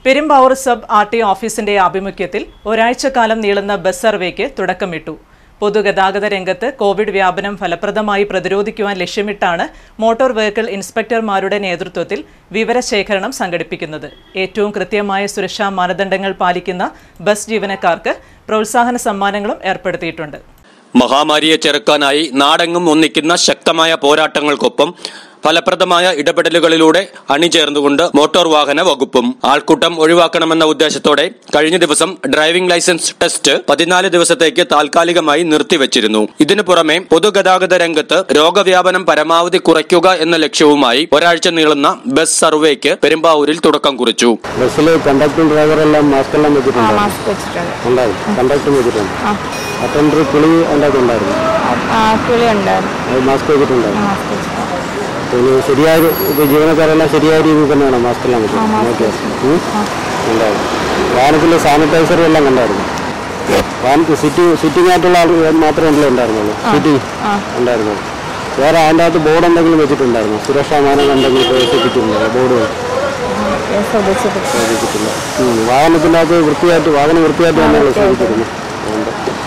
Perumbavoor sub R T ഓഫീസിന്റെ ആഭിമുഖ്യത്തിൽ ഒരാഴ്ചക്കാലം നീളുന്ന ബസ് സർവേക്ക് തുടക്കമിട്ടു പൊതുഗതാഗത രംഗത്ത് കോവിഡ് വ്യാപനം ഫലപ്രദമായി പ്രതിരോധിക്കുവാൻ ലക്ഷ്യമിട്ടാണ് മോട്ടോർ വെഹിക്കിൾ ഇൻസ്പെക്ടർമാരുടെ നേതൃത്വത്തിൽ വിവരശേഖരണം സംഘടിപ്പിക്കുന്നത് ഏറ്റവും കൃത്യമായ സുരക്ഷാ മാനദണ്ഡങ്ങൾ പാലിക്കുന്ന ബസ് ജീവനക്കാർക്ക് പ്രോത്സാഹന സമ്മാനങ്ങളും ഏർപ്പെടുത്തിയിട്ടുണ്ട് മഹാമാരിയെ ചെറുക്കാനായി നാടെങ്ങും ഒന്നിക്കുന്ന ശക്തമായ പോരാട്ടങ്ങൾക്കൊപ്പം ഫലപ്രദമായ ഇടപെടലുകളിലൂടെ അണിചേർന്നുകൊണ്ട് മോട്ടോർ വാഹന വകുപ്പും ആൾക്കൂട്ടം ഒഴിവാക്കണമെന്ന ഉദ്ദേശത്തോടെ കഴിഞ്ഞ ദിവസം ഡ്രൈവിംഗ് ലൈസൻസ് ടെസ്റ്റ് പതിനാല് ദിവസത്തേക്ക് താൽക്കാലികമായി നിർത്തിവച്ചിരുന്നു ഇതിനു പുറമെ പൊതുഗതാഗത രംഗത്ത് രോഗവ്യാപനം പരമാവധി കുറയ്ക്കുക എന്ന ലക്ഷ്യവുമായി ഒരാഴ്ച നീളുന്ന ബസ് സർവേക്ക് പെരുമ്പാവൂരിൽ തുടക്കം കുറിച്ചു ബസ്സിൽ കണ്ടക്ടറും ഡ്രൈവറെല്ലാം മാസ്ക് എല്ലാം വെച്ചിട്ടുണ്ട് മാസ്ക് വെച്ചിട്ടുണ്ട് ഉണ്ടായിരുന്നു കണ്ടക്ടറും വെച്ചിട്ടുണ്ട് അറ്റൻഡർ പുളി അതിൻ്റെ അകത്ത് ഉണ്ടായിരുന്നു ആ കിളി ഉണ്ടായിരുന്നു അത് മാസ്ക് വെച്ചിട്ടുണ്ടായിരുന്നു മാസ്ക് വെച്ചിട്ടുണ്ട് പിന്നെ ശരിയായ ഇത് ജീവനക്കാരെല്ലാം ശരിയായ രീതിയിൽ തന്നെയാണ് മാസ്ക് എല്ലാം വെച്ചത് നോക്കിയത് ഉണ്ടായിരുന്നു വാഹനത്തിൽ സാനിറ്റൈസറും എല്ലാം കണ്ടായിരുന്നു വാഹനത്തിൽ സിറ്റിംഗ് സിറ്റിംഗ് ആയിട്ടുള്ള ആൾ മാത്രമേ ഉണ്ടായിരുന്നുള്ളൂ സിറ്റിംഗ് ഉണ്ടായിരുന്നുള്ളൂ വേറെ അതിൻ്റെ അകത്ത് ബോർഡ് എന്തെങ്കിലും വെച്ചിട്ടുണ്ടായിരുന്നു സുരക്ഷാ മാനങ്ങൾ എന്തെങ്കിലും പ്രദർശിപ്പിച്ചിട്ടുണ്ടോ ബോർഡ് ശ്രദ്ധിച്ചിട്ട് ശ്രദ്ധിച്ചിട്ടില്ല ഉം. വാഹനത്തിൻ്റെ അകത്ത് വൃത്തിയായിട്ട് വാഹനം വൃത്തിയായിട്ട് തന്നെയാണ് ശ്രദ്ധിച്ചിരുന്നു അതുകൊണ്ട്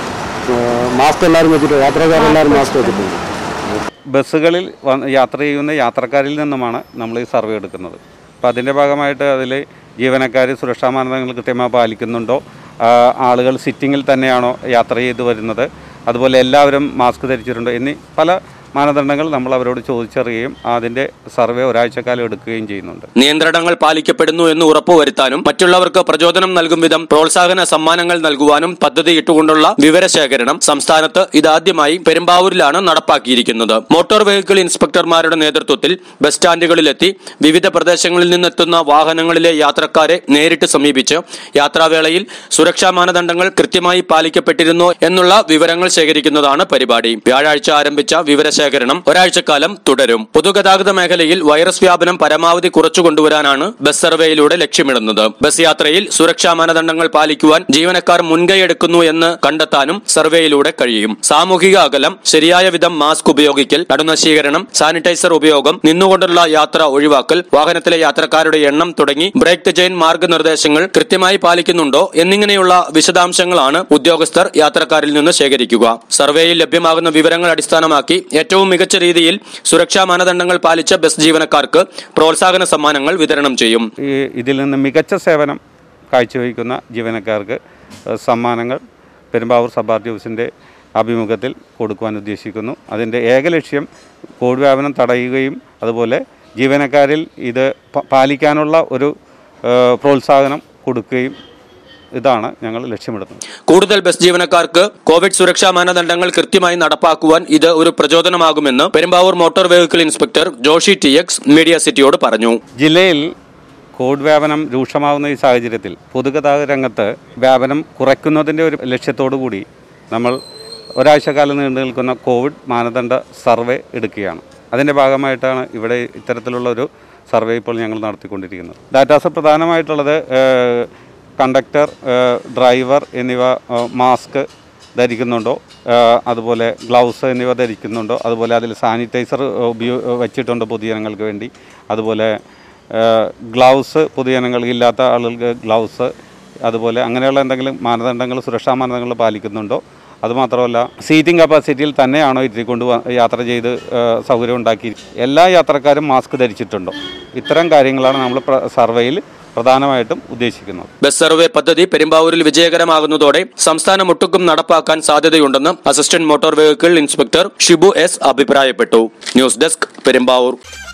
മാസ്ക് എല്ലാവരും വെച്ചിട്ട് യാത്രക്കാരെല്ലാവരും മാസ്ക് വെച്ചിട്ടുണ്ട് ബസ്സുകളിൽ വന്ന് യാത്ര ചെയ്യുന്ന യാത്രക്കാരിൽ നിന്നുമാണ് നമ്മൾ ഈ സർവേ എടുക്കുന്നത് അപ്പോൾ അതിൻ്റെ ഭാഗമായിട്ട് അതിൽ ജീവനക്കാർ സുരക്ഷാ മാനദണ്ഡങ്ങൾ കൃത്യമായി പാലിക്കുന്നുണ്ടോ ആ, ആളുകൾ സിറ്റിങ്ങിൽ തന്നെയാണോ യാത്ര ചെയ്ത് വരുന്നത് അതുപോലെ എല്ലാവരും മാസ്ക് ധരിച്ചിട്ടുണ്ടോ എന്നീ പല മാനദണ്ഡങ്ങൾ നമ്മൾ അവരോട് ചോദിച്ചറിയുകയും അതിൻ്റെ സർവേ ഒരാഴ്ചക്കാലം എടുക്കുകയും ചെയ്യുന്നുണ്ട് നിയന്ത്രണങ്ങൾ പാലിക്കപ്പെടുന്നു എന്ന് ഉറപ്പുവരുത്താനും മറ്റുള്ളവർക്ക് പ്രചോദനം നൽകും വിധം പ്രോത്സാഹന സമ്മാനങ്ങൾ നൽകുവാനും പദ്ധതിയിട്ടുകൊണ്ടുള്ള വിവരശേഖരണം സംസ്ഥാനത്ത് ഇതാദ്യമായി പെരുമ്പാവൂരിലാണ് നടപ്പാക്കിയിരിക്കുന്നത് മോട്ടോർ വെഹിക്കിൾ ഇൻസ്പെക്ടർമാരുടെ നേതൃത്വത്തിൽ ബസ് സ്റ്റാൻഡുകളിലെത്തി വിവിധ പ്രദേശങ്ങളിൽ നിന്നെത്തുന്ന വാഹനങ്ങളിലെ യാത്രക്കാരെ നേരിട്ട് സമീപിച്ച് യാത്രാവേളയിൽ സുരക്ഷാ മാനദണ്ഡങ്ങൾ കൃത്യമായി പാലിക്കപ്പെട്ടിരുന്നോ എന്നുള്ള വിവരങ്ങൾ ശേഖരിക്കുന്നതാണ് പരിപാടി വ്യാഴാഴ്ച ആരംഭിച്ച വിവരശേഖരണം ഒരാഴ്ചക്കാലം തുടരും പൊതുഗതാഗത മേഖലയിൽ വൈറസ് വ്യാപനം പരമാവധി കുറച്ചു കൊണ്ടുവരാനാണ് ബസ് സർവേയിലൂടെ ലക്ഷ്യമിടുന്നത് ബസ് യാത്രയിൽ സുരക്ഷാ മാനദണ്ഡങ്ങൾ പാലിക്കുവാൻ ജീവനക്കാർ മുൻകൈയെടുക്കുന്നു എന്ന് കണ്ടെത്താനും സർവേയിലൂടെ കഴിയും സാമൂഹിക അകലം ശരിയായ വിധം മാസ്ക് ഉപയോഗിക്കൽ നടുനശീകരണം സാനിറ്റൈസർ ഉപയോഗം നിന്നുകൊണ്ടുള്ള യാത്ര ഒഴിവാക്കൽ വാഹനത്തിലെ യാത്രക്കാരുടെ എണ്ണം തുടങ്ങി ബ്രേക്ക് ദ ചെയിൻ മാർഗനിർദ്ദേശങ്ങൾ കൃത്യമായി പാലിക്കുന്നുണ്ടോ എന്നിങ്ങനെയുള്ള വിശദാംശങ്ങളാണ് ഉദ്യോഗസ്ഥർ യാത്രക്കാരിൽ നിന്ന് ശേഖരിക്കുക സർവേയിൽ ലഭ്യമാകുന്ന വിവരങ്ങൾ അടിസ്ഥാനമാക്കി ഏറ്റവും മികച്ച രീതിയിൽ സുരക്ഷാ മാനദണ്ഡങ്ങൾ പാലിച്ച ബസ് ജീവനക്കാർക്ക് പ്രോത്സാഹന സമ്മാനങ്ങൾ വിതരണം ചെയ്യും ഈ ഇതിൽ നിന്ന് മികച്ച സേവനം കാഴ്ചവെക്കുന്ന ജീവനക്കാർക്ക് ഏഹ്, സമ്മാനങ്ങൾ പെരുമ്പാവൂർ സബ് ആർ ടി ഓഫീസിൻ്റെ ആഭിമുഖ്യത്തിൽ കൊടുക്കുവാൻ ഉദ്ദേശിക്കുന്നു അതിൻ്റെ ഏക ലക്ഷ്യം കോവിഡ് വ്യാപനം തടയുകയും അതുപോലെ ജീവനക്കാരിൽ ഇത് പ- പാലിക്കാനുള്ള ഒരു ഏഹ്, പ്രോത്സാഹനം കൊടുക്കുകയും ഇതാണ് ഞങ്ങൾ ലക്ഷ്യമിടുന്നത് കൂടുതൽ ബസ് ജീവനക്കാർക്ക് കോവിഡ് സുരക്ഷാ മാനദണ്ഡങ്ങൾ കൃത്യമായി നടപ്പാക്കുവാൻ ഇത് ഒരു പ്രചോദനമാകുമെന്ന് Perumbavoor motor vehicle inspector Joshi T X media സിറ്റിയോട് പറഞ്ഞു ജില്ലയിൽ കോവിഡ് വ്യാപനം രൂക്ഷമാവുന്ന ഈ സാഹചര്യത്തിൽ പൊതുഗതാഗത രംഗത്ത് വ്യാപനം കുറയ്ക്കുന്നതിൻ്റെ ഒരു ലക്ഷ്യത്തോടു കൂടി നമ്മൾ ഒരാഴ്ചക്കാലം നീണ്ടു നിൽക്കുന്ന കോവിഡ് മാനദണ്ഡ സർവേ എടുക്കുകയാണ് അതിൻ്റെ ഭാഗമായിട്ടാണ് ഇവിടെ ഇത്തരത്തിലുള്ള ഒരു സർവേ ഇപ്പോൾ ഞങ്ങൾ നടത്തിക്കൊണ്ടിരിക്കുന്നത് ഡാറ്റാസ് പ്രധാനമായിട്ടുള്ളത് ഏഹ്, കണ്ടക്ടർ ഏഹ്, ഡ്രൈവർ എന്നിവ ഏഹ്, മാസ്ക് ധരിക്കുന്നുണ്ടോ ഏഹ്, അതുപോലെ ഗ്ലൗസ് എന്നിവ ധരിക്കുന്നുണ്ടോ അതുപോലെ അതിൽ സാനിറ്റൈസർ ഉപയോഗ വെച്ചിട്ടുണ്ടോ പൊതുജനങ്ങൾക്ക് വേണ്ടി അതുപോലെ ഏഹ്, ഗ്ലൗസ് പൊതുജനങ്ങൾക്ക് ഇല്ലാത്ത ആളുകൾക്ക് ഗ്ലൗസ് അതുപോലെ അങ്ങനെയുള്ള എന്തെങ്കിലും മാനദണ്ഡങ്ങൾ സുരക്ഷാ മാനദണ്ഡങ്ങൾ പാലിക്കുന്നുണ്ടോ അതുമാത്രമല്ല സീറ്റിംഗ് കപ്പാസിറ്റിയിൽ തന്നെയാണോ ഇരുത്തിക്കൊണ്ട് വ- യാത്ര ചെയ്ത് ഏഹ്, സൗകര്യം ഉണ്ടാക്കി എല്ലാ യാത്രക്കാരും മാസ്ക് ധരിച്ചിട്ടുണ്ടോ ഇത്തരം കാര്യങ്ങളാണ് നമ്മൾ പ്ര- സർവേയിൽ പ്രധാനമായിട്ടും ഉദ്ദേശിക്കുന്നത് ബസ് സർവേ പദ്ധതി പെരുമ്പാവൂരിൽ വിജയകരമാകുന്നതോടെ സംസ്ഥാനമൊട്ടുക്കും നടപ്പാക്കാൻ സാധ്യതയുണ്ടെന്ന് assistant motor vehicle inspector Shibu S അഭിപ്രായപ്പെട്ടു ന്യൂസ് ഡെസ്ക് പെരുമ്പാവൂർ